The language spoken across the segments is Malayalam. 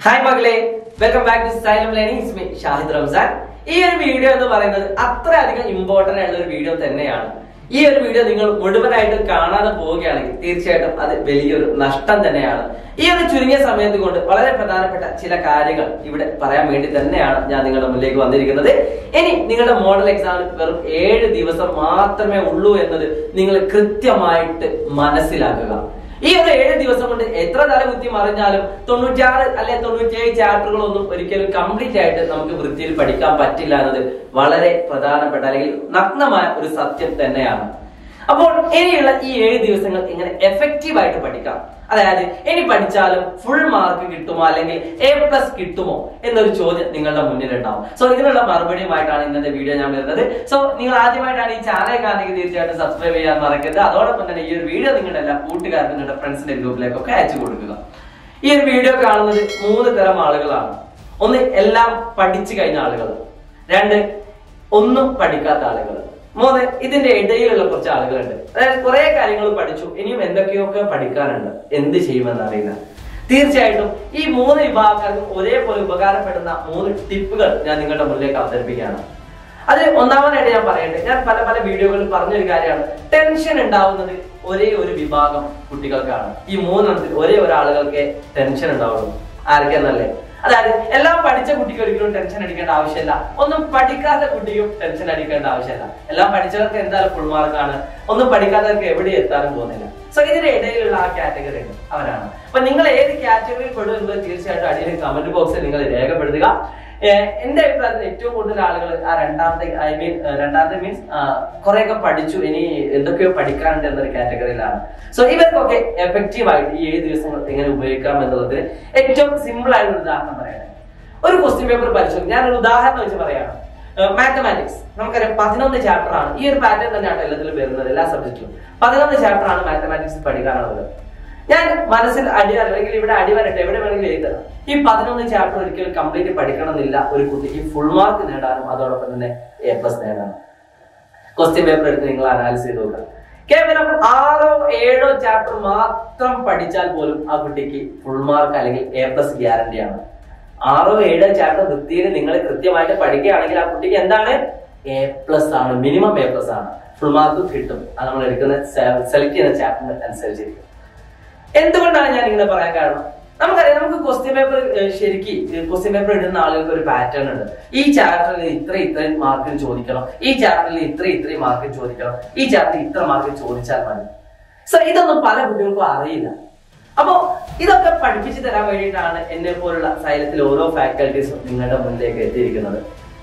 ഹായ് മകളെ welcome back to Xylem learning Ismi Shahid Ramzan ഈ ഒരു വീഡിയോ എന്ന് പറയുന്നത് അത്രയധികം ഇമ്പോർട്ടന്റ് ആയിട്ടുള്ള ഒരു വീഡിയോ തന്നെയാണ് ഈ ഒരു വീഡിയോ നിങ്ങൾ മുഴുവനായിട്ട് കാണാതെ പോവുകയാണെങ്കിൽ തീർച്ചയായിട്ടും അത് വലിയൊരു നഷ്ടം തന്നെയാണ് ഈ ഒരു ചുരുങ്ങിയ സമയത്ത് കൊണ്ട് വളരെ പ്രധാനപ്പെട്ട ചില കാര്യങ്ങൾ ഇവിടെ പറയാൻ വേണ്ടി തന്നെയാണ് ഞാൻ നിങ്ങളുടെ മുന്നിലേക്ക് വന്നിരിക്കുന്നത് ഇനി നിങ്ങളുടെ മോഡൽ എക്സാമിന് വെറും ഏഴ് ദിവസം മാത്രമേ ഉള്ളൂ എന്നത് നിങ്ങൾ കൃത്യമായിട്ട് മനസ്സിലാക്കുക ഈ ഒരു ഏഴ് ദിവസം കൊണ്ട് എത്ര തലകുത്തി മറിഞ്ഞാലും തൊണ്ണൂറ്റാറ് അല്ലെ തൊണ്ണൂറ്റിയേഴ് ചാപ്റ്ററുകളൊന്നും ഒരിക്കലും കംപ്ലീറ്റ് ആയിട്ട് നമുക്ക് വൃത്തിയിൽ പഠിക്കാൻ പറ്റില്ല എന്നത് വളരെ പ്രധാനപ്പെട്ട അല്ലെങ്കിൽ നഗ്നമായ ഒരു സത്യം തന്നെയാണ് അപ്പോൾ ഇനിയുള്ള ഈ ഏഴ് ദിവസങ്ങൾ എങ്ങനെ എഫക്റ്റീവ് ആയിട്ട് പഠിക്കാം അതായത് ഇനി പഠിച്ചാലും ഫുൾ മാർക്ക് കിട്ടുമോ അല്ലെങ്കിൽ എ പ്ലസ് കിട്ടുമോ എന്നൊരു ചോദ്യം നിങ്ങളുടെ മുന്നിൽ ഉണ്ടാവും സോ ഇതിനുള്ള മറുപടിയുമായിട്ടാണ് ഇന്നത്തെ വീഡിയോ ഞാൻ വരുന്നത് സോ നിങ്ങൾ ആദ്യമായിട്ടാണ് ഈ ചാനൽ കാണുന്നെങ്കിൽ തീർച്ചയായിട്ടും സബ്സ്ക്രൈബ് ചെയ്യാൻ മറക്കരുത് അതോടൊപ്പം തന്നെ ഈ ഒരു വീഡിയോ നിങ്ങളുടെ എല്ലാ കൂട്ടുകാർക്കും നിങ്ങളുടെ ഫ്രണ്ട്സിന്റെ ഗ്രൂപ്പിലേക്കൊക്കെ അയച്ചു കൊടുക്കുക ഈ ഒരു വീഡിയോ കാണുന്നത് മൂന്ന് തരം ആളുകളാണ് ഒന്ന് എല്ലാം പഠിച്ചു കഴിഞ്ഞ ആളുകൾ രണ്ട് ഒന്നും പഠിക്കാത്ത ആളുകൾ മൂന്ന് ഇതിന്റെ ഇടയിലുള്ള കുറച്ച് ആളുകളുണ്ട് അതായത് കുറെ കാര്യങ്ങൾ പഠിച്ചു ഇനിയും എന്തൊക്കെയൊക്കെ പഠിക്കാനുണ്ട് എന്ത് ചെയ്യുമെന്ന് അറിയില്ല തീർച്ചയായിട്ടും ഈ മൂന്ന് വിഭാഗക്കാർക്കും ഒരേപോലെ ഉപകാരപ്പെടുന്ന മൂന്ന് ടിപ്പുകൾ ഞാൻ നിങ്ങളുടെ മുന്നിലേക്ക് അവതരിപ്പിക്കുകയാണ് അതിൽ ഒന്നാമതായിട്ട് ഞാൻ പറയട്ടെ ഞാൻ പല പല വീഡിയോകളിൽ പറഞ്ഞൊരു കാര്യമാണ് ടെൻഷൻ ഉണ്ടാവുന്നത് ഒരേ ഒരു വിഭാഗം കുട്ടികൾക്കാണ് ഈ മൂന്നെണ്ണത്തിൽ ഒരേ ഒരാളുകൾക്ക് ടെൻഷൻ ഉണ്ടാവുള്ളൂ ആർക്കെന്നല്ലേ അതായത് എല്ലാം പഠിച്ച കുട്ടിക്ക് ഒരിക്കലും ടെൻഷൻ അടിക്കേണ്ട ആവശ്യമില്ല ഒന്നും പഠിക്കാത്ത കുട്ടിക്കും ടെൻഷൻ അടിക്കേണ്ട ആവശ്യമില്ല എല്ലാം പഠിച്ചവർക്ക് എന്തായാലും ഫുൾ മാർക്കാണ് ഒന്നും പഠിക്കാത്തവർക്ക് എവിടെ എത്താനും പോകുന്നില്ല സോ ഇതിന്റെ ഇടയിലുള്ള ആ കാറ്റഗറി ഉണ്ട് അവരാണ് അപ്പൊ നിങ്ങൾ ഏത് കാറ്റഗറിയിൽ പെടും എന്നുള്ളത് തീർച്ചയായിട്ടും അടിയിൽ കമന്റ് ബോക്സിൽ നിങ്ങൾ രേഖപ്പെടുത്തുക ഏഹ് എന്റെ അഭിപ്രായത്തിൽ ഏറ്റവും കൂടുതൽ ആളുകൾ ആ രണ്ടാമത്തെ ഐ മീൻ രണ്ടാമത്തെ മീൻസ് കുറെയൊക്കെ പഠിച്ചു ഇനി എന്തൊക്കെയോ പഠിക്കാനുണ്ട് എന്നൊരു കാറ്റഗറിയിലാണ് സോ ഇവർക്കൊക്കെ എഫക്റ്റീവ് ആയിട്ട് ഈ ഏഴ് ദിവസങ്ങൾ എങ്ങനെ ഉപയോഗിക്കാം എന്നുള്ളതിന് ഏറ്റവും സിമ്പിൾ ആയിട്ടുള്ള ഒരു ഉദാഹരണം പറയണേ ഒരു ക്വസ്റ്റ്യൻ പേപ്പർ പരിശോധിക്കും ഞാനൊരു ഉദാഹരണം വെച്ച് പറയാണ് മാത്തമാറ്റിക്സ് നമുക്കറിയാം പതിനൊന്ന് ചാപ്റ്റർ ആണ് ഈ ഒരു പാറ്റേൺ തന്നെയാണ് എല്ലാത്തിലും വരുന്നത് എല്ലാ സബ്ജക്റ്റിലും പതിനൊന്ന് ചാപ്റ്റർ ആണ് മാത്തമാറ്റിക്സ് പഠിക്കാനുള്ളത് ഞാൻ മനസ്സിൽ അടി അല്ലെങ്കിൽ ഇവിടെ അടി വരട്ടെ എവിടെ വേണമെങ്കിലും എഴുതണം ഈ പതിനൊന്ന് ചാപ്റ്റർ ഒരിക്കലും കംപ്ലീറ്റ് പഠിക്കണമെന്നില്ല ഒരു കുട്ടിക്ക് ഫുൾ മാർക്ക് നേടാനും അതോടൊപ്പം തന്നെ എ പ്ലസ് നേടാനും ക്വസ്റ്റ്യൻ പേപ്പർ എടുത്ത് നിങ്ങൾ അനാലിസ് ചെയ്ത് നോക്കുക കേവലം ആറോ ഏഴോ ചാപ്റ്റർ മാത്രം പഠിച്ചാൽ പോലും ആ കുട്ടിക്ക് ഫുൾ മാർക്ക് അല്ലെങ്കിൽ എ പ്ലസ് ഗ്യാരണ്ടിയാണ് ആറോ ഏഴോ ചാപ്റ്റർ വൃത്തിയിൽ നിങ്ങൾ കൃത്യമായിട്ട് പഠിക്കുകയാണെങ്കിൽ ആ കുട്ടിക്ക് എന്താണ് എ പ്ലസ് ആണ് മിനിമം എ പ്ലസ് ആണ് ഫുൾ മാർക്ക് കിട്ടും അത് നമ്മൾ എടുക്കുന്ന സെലക്ട് ചെയ്യുന്ന ചാപ്റ്റർ അനുസരിച്ചിരിക്കും എന്തുകൊണ്ടാണ് ഞാൻ ഇങ്ങനെ പറയാൻ കാരണം നമുക്കറിയാം നമുക്ക് ക്വസ്റ്റ്യൻ പേപ്പർ ശരിക്ക് ക്വസ്റ്റ്യൻ പേപ്പർ ഇടുന്ന ആളുകൾക്ക് ഒരു പാറ്റേൺ ഉണ്ട് ഈ ചാപ്റ്ററിൽ ഇത്ര ഇത്രയും മാർക്കിൽ ചോദിക്കണം ഈ ചാപ്റ്ററിൽ ഇത്ര ഇത്രയും മാർക്കിൽ ചോദിക്കണം ഈ ചാപ്റ്ററിൽ ഇത്ര മാർക്കിൽ ചോദിച്ചാൽ മതി സോ ഇതൊന്നും പല കുട്ടികൾക്കും അറിയില്ല അപ്പോ ഇതൊക്കെ പഠിപ്പിച്ചു തരാൻ വേണ്ടിയിട്ടാണ് എന്നെ പോലുള്ള സൈലത്തിൽ ഓരോ ഫാക്കൽറ്റീസും നിങ്ങളുടെ മുന്നിലേക്ക് എത്തിയിരിക്കുന്നത്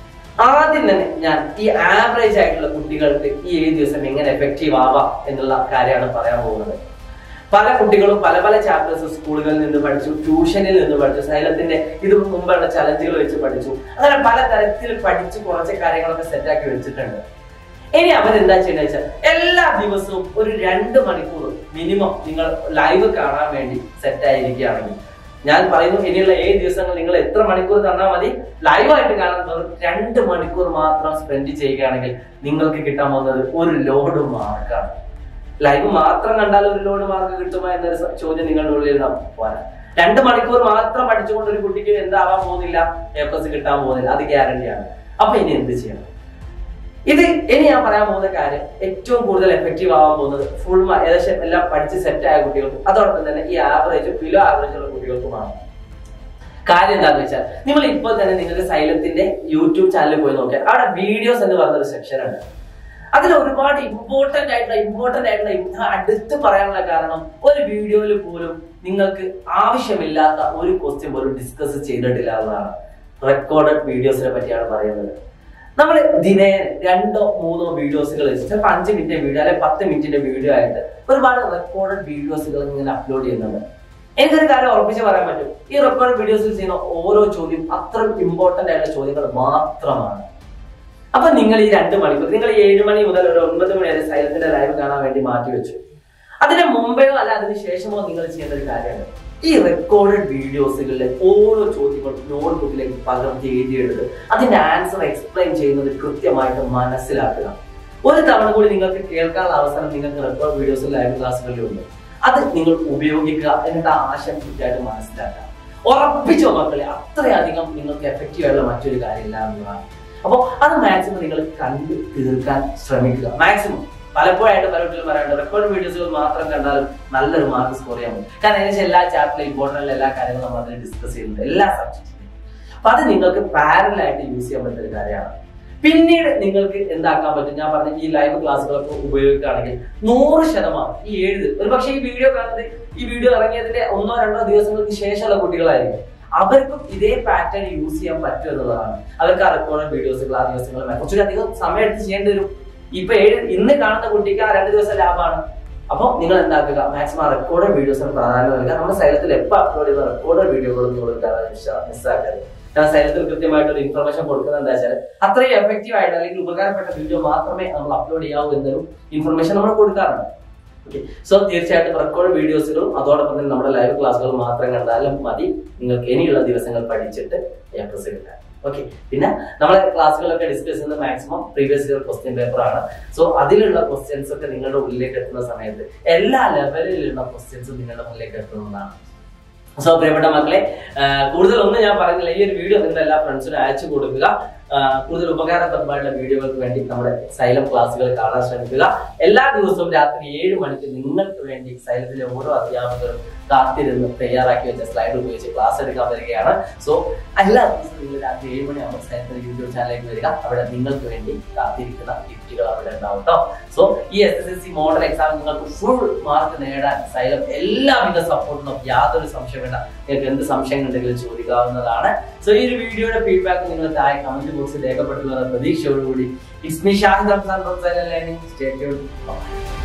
ആദ്യം തന്നെ ഞാൻ ഈ ആവറേജ് ആയിട്ടുള്ള കുട്ടികൾക്ക് ഈ ഏഴ് ദിവസം എങ്ങനെ എഫക്റ്റീവ് ആവാം എന്നുള്ള കാര്യമാണ് പറയാൻ പോകുന്നത് പല കുട്ടികളും പല പല ചാപ്റ്റേഴ്സ് സ്കൂളുകളിൽ നിന്ന് പഠിച്ചു ട്യൂഷനിൽ നിന്ന് പഠിച്ചു സൈലത്തിന്റെ ഇത് മുമ്പുള്ള ചലഞ്ചുകൾ വെച്ച് പഠിച്ചു അങ്ങനെ പല തരത്തിൽ പഠിച്ച് കുറച്ച് കാര്യങ്ങളൊക്കെ സെറ്റാക്കി വെച്ചിട്ടുണ്ട് ഇനി അവരെന്താ ചെയ്യുന്നത് വെച്ചാൽ എല്ലാ ദിവസവും ഒരു രണ്ട് മണിക്കൂർ മിനിമം നിങ്ങൾ ലൈവ് കാണാൻ വേണ്ടി സെറ്റ് ആയിരിക്കുകയാണെങ്കിൽ ഞാൻ പറയുന്നു ഇനിയുള്ള ഏഴ് ദിവസങ്ങൾ നിങ്ങൾ എത്ര മണിക്കൂർ തന്നാൽ മതി ലൈവായിട്ട് കാണാൻ വെറും രണ്ട് മണിക്കൂർ മാത്രം സ്പെൻഡ് ചെയ്യുകയാണെങ്കിൽ നിങ്ങൾക്ക് കിട്ടാൻ പോകുന്നത് ഒരു ലോഡ് മാർക്കാണ് ലൈവ് മാത്രം കണ്ടാൽ ഒരു ലോഡ് മാർക്ക് കിട്ടുമോ എന്നൊരു സ- ചോദ്യം നിങ്ങളുടെ ഉള്ളിൽ പോരാ രണ്ട് മണിക്കൂർ മാത്രം പഠിച്ചുകൊണ്ട് ഒരു കുട്ടിക്ക് എന്താവാൻ പോകുന്നില്ല എ പ്ലസ് കിട്ടാൻ പോകുന്നില്ല അത് ഗ്യാരണ്ടിയാണ് അപ്പൊ ഇനി എന്ത് ചെയ്യണം ഇത് ഇനി ഞാൻ പറയാൻ പോകുന്ന കാര്യം ഏറ്റവും കൂടുതൽ എഫക്റ്റീവ് ആവാൻ പോകുന്നത് ഫുൾ ഏകദേശം എല്ലാം പഠിച്ച് സെറ്റ് ആയ കുട്ടികൾക്കും അതോടൊപ്പം തന്നെ ഈ ആവറേജും ബിലോ ആവറേജ് ഉള്ള കുട്ടികൾക്കുമാണ് കാര്യം എന്താണെന്ന് വെച്ചാൽ നിങ്ങൾ ഇപ്പോൾ തന്നെ നിങ്ങളുടെ സൈലത്തിന്റെ യൂട്യൂബ് ചാനലിൽ പോയി നോക്കിയാൽ അവിടെ വീഡിയോസ് എന്ന് പറഞ്ഞ ഒരു സെക്ഷൻ ഉണ്ട് അതിൽ ഒരുപാട് ഇമ്പോർട്ടന്റ് ആയിട്ടുള്ള ഇമ്പോർട്ടന്റ് ആയിട്ടുള്ള ഇ- അടുത്ത് പറയാനുള്ള കാരണം ഒരു വീഡിയോയിൽ പോലും നിങ്ങൾക്ക് ആവശ്യമില്ലാത്ത ഒരു ക്വസ്റ്റ്യൻ പോലും ഡിസ്കസ് ചെയ്തിട്ടില്ല എന്നതാണ് റെക്കോർഡഡ് വീഡിയോസിനെ പറ്റിയാണ് പറയുന്നത് നമ്മൾ ദിനേ രണ്ടോ മൂന്നോ വീഡിയോസുകൾ വെച്ച് ചിലപ്പോൾ അഞ്ച് മിനിറ്റ് വീഡിയോ അല്ലെങ്കിൽ പത്ത് മിനിറ്റിന്റെ വീഡിയോ ആയിട്ട് ഒരുപാട് റെക്കോർഡഡ് വീഡിയോസുകൾ ഇങ്ങനെ അപ്ലോഡ് ചെയ്യുന്നുണ്ട് എനിക്കൊരു കാര്യം ഉറപ്പിച്ച് പറയാൻ പറ്റും ഈ റെക്കോർഡ് വീഡിയോസിൽ ചെയ്യുന്ന ഓരോ ചോദ്യം അത്ര ഇമ്പോർട്ടന്റ് ആയിട്ടുള്ള ചോദ്യങ്ങൾ മാത്രമാണ് അപ്പൊ നിങ്ങൾ ഈ രണ്ട് മണിക്കൂർ നിങ്ങൾ ഈ ഏഴ് മണി മുതൽ ഒരു ഒൻപത് മണി വരെ സൈലത്തിന്റെ ലൈവ് കാണാൻ വേണ്ടി മാറ്റി വെച്ചു അതിന് മുമ്പെയോ അല്ല അതിന് ശേഷമോ നിങ്ങൾ ചെയ്യേണ്ട ഒരു കാര്യമാണ് ഈ റെക്കോർഡഡ് വീഡിയോസുകളിലെ ഓരോ ചോദ്യങ്ങളും നോട്ട് ബുക്കിലേക്ക് പകർത്തി എഴുതിയെടുത്ത് അതിന്റെ ആൻസർ എക്സ്പ്ലെയിൻ ചെയ്യുന്നത് കൃത്യമായിട്ട് മനസ്സിലാക്കുക ഒരു തവണ കൂടി നിങ്ങൾക്ക് കേൾക്കാനുള്ള അവസരം നിങ്ങൾക്ക് റെക്കോർഡ് വീഡിയോസ് ലൈവ് ക്ലാസ്സുകളിലുണ്ട് അത് നിങ്ങൾ ഉപയോഗിക്കുക എന്നിട്ട് ആ ആശയം കൃത്യമായിട്ട് മനസ്സിലാക്കുക ഉറപ്പിച്ചോ മക്കളെ അത്രയധികം നിങ്ങൾക്ക് എഫക്റ്റീവ് ആയിട്ടുള്ള മറ്റൊരു കാര്യമില്ല എന്നുള്ളതാണ് അപ്പോൾ അത് മാക്സിമം നിങ്ങൾ കണ്ട് തീർക്കാൻ ശ്രമിക്കുക മാക്സിമം പലപ്പോഴായിട്ട് പല കുട്ടികളും പറയാറുണ്ട് റെക്കോർഡ് വീഡിയോസുകൾ മാത്രം കണ്ടാലും നല്ലൊരു മാർക്ക് സ്കോർ ചെയ്യാൻ പറ്റും കാരണം ഏകദേശം എല്ലാ ചാപ്റ്ററിലും ഇമ്പോർട്ടൻ്റ് എല്ലാ കാര്യങ്ങളും നമ്മൾ അതിൽ ഡിസ്കസ് ചെയ്യുന്നുണ്ട് എല്ലാ സബ്ജക്റ്റിലും അപ്പൊ അത് നിങ്ങൾക്ക് പാരലൽ ആയിട്ട് യൂസ് ചെയ്യാൻ പറ്റുന്ന ഒരു കാര്യമാണ് പിന്നീട് നിങ്ങൾക്ക് എന്താക്കാൻ പറ്റും ഞാൻ പറഞ്ഞ ഈ ലൈവ് ക്ലാസ്സുകളൊക്കെ ഉപയോഗിക്കുകയാണെങ്കിൽ നൂറ് ശതമാനം ഈ എഴുത് ഒരു പക്ഷേ ഈ വീഡിയോ കാണുന്നത് ഈ വീഡിയോ ഇറങ്ങിയതിന്റെ ഒന്നോ രണ്ടോ ദിവസങ്ങൾക്ക് ശേഷമുള്ള കുട്ടികളായിരിക്കും അവർക്കും ഇതേ പാറ്റേൺ യൂസ് ചെയ്യാൻ പറ്റും എന്നുള്ളതാണ് അവർക്ക് ആ റെക്കോർഡ് വീഡിയോസുകൾ ആ ദിവസങ്ങളിൽ കുറച്ചുകൂടി അധികം സമയം എടുത്ത് ചെയ്യേണ്ടി വരും ഇപ്പൊ ഏഴ് ഇന്ന് കാണുന്ന കുട്ടിക്ക് ആ രണ്ട് ദിവസം ലാഭമാണ് അപ്പൊ നിങ്ങൾ എന്താക്കുക മാക്സിമം ആ റെക്കോർഡ് വീഡിയോസിന് പ്രാധാന്യം നൽകുക നമ്മുടെ സൈലത്തിൽ എപ്പോൾ അപ്ലോഡ് ചെയ്യുന്ന റെക്കോർഡ് വീഡിയോകളും നിങ്ങൾ മിസ്സാക്കരുത് കാരണം സൈലത്തിൽ കൃത്യമായിട്ട് ഒരു ഇൻഫർമേഷൻ കൊടുക്കുന്നത് എന്താ വെച്ചാൽ അത്രയും എഫക്റ്റീവ് ആയിട്ട് അല്ലെങ്കിൽ ഉപകാരപ്പെട്ട വീഡിയോ മാത്രമേ നമ്മൾ അപ്ലോഡ് ചെയ്യാവൂ എന്നൊരു ഇൻഫർമേഷൻ നമ്മൾ കൊടുക്കാറുണ്ട് ഓക്കെ സോ തീർച്ചയായിട്ടും റെക്കോർഡ് വീഡിയോസുകളും അതോടൊപ്പം തന്നെ നമ്മുടെ ലൈവ് ക്ലാസ്സുകൾ മാത്രം കണ്ടാലും മതി നിങ്ങൾക്ക് ഇനിയുള്ള ദിവസങ്ങൾ പഠിച്ചിട്ട് എ പ്ലസ് കിട്ടാൻ ഓക്കെ പിന്നെ നമ്മളെ ക്ലാസ്സുകളൊക്കെ ഡിസ്കസ് ചെയ്യുന്നത് maximum previous year question paper ആണ് സോ അതിലുള്ള ക്വസ്റ്റ്യൻസ് ഒക്കെ നിങ്ങളുടെ ഉള്ളിലേക്ക് എത്തുന്ന സമയത്ത് എല്ലാ ലെവലിലുള്ള ക്വസ്റ്റ്യൻസും നിങ്ങളുടെ മുന്നിലേക്ക് എത്തുന്നതാണ് സോ പ്രിയപ്പെട്ട മക്കളെ ആ, കൂടുതൽ ഒന്നും ഞാൻ പറയുന്നില്ല ഈ ഒരു വീഡിയോ നിങ്ങളുടെ എല്ലാ ഫ്രണ്ട്സിനും അയച്ചു കൊടുക്കുക ആ, കൂടുതൽ ഉപകാരപ്രദമായിട്ടുള്ള വീഡിയോകൾക്ക് വേണ്ടി നമ്മുടെ സൈലം ക്ലാസ്സുകൾ കാണാൻ ശ്രമിക്കുക എല്ലാ ദിവസവും രാത്രി ഏഴ് മണിക്ക് നിങ്ങൾക്ക് വേണ്ടി സൈലത്തിലെ ഓരോ അധ്യാപകരും കാത്തിരുന്ന് തയ്യാറാക്കി വെച്ച സ്ലൈഡ് ഉപയോഗിച്ച് ക്ലാസ് എടുക്കാൻ വരികയാണ് സോ എല്ലാ ദിവസവും നിങ്ങൾ രാത്രി ഏഴ് മണിയാകുമ്പോൾ സൈലത്തിലെ യൂട്യൂബ് ചാനലിലേക്ക് വരിക അവിടെ നിങ്ങൾക്ക് വേണ്ടി കാത്തിരിക്കുന്ന ഗിഫ്റ്റുകൾ അവിടെ ഉണ്ടാവും കേട്ടോ സോ ഈ S S L C model exam നിങ്ങൾക്ക് ഫുൾ മാർക്ക് നേടാൻ സൈലം എല്ലാവിധ സപ്പോർട്ടും യാതൊരു സംശയം വേണ്ട നിങ്ങൾക്ക് എന്ത് സംശയം ഉണ്ടെങ്കിലും ചോദിക്കാവുന്നതാണ് സോ ഈ ഒരു വീഡിയോയുടെ ഫീഡ്ബാക്ക് നിങ്ങൾ താഴെ കമന്റ് ബോക്സിൽ രേഖപ്പെട്ടുള്ള പ്രതീക്ഷയോടുകൂടി Ismi Shahid Ramzan from Xylem learning state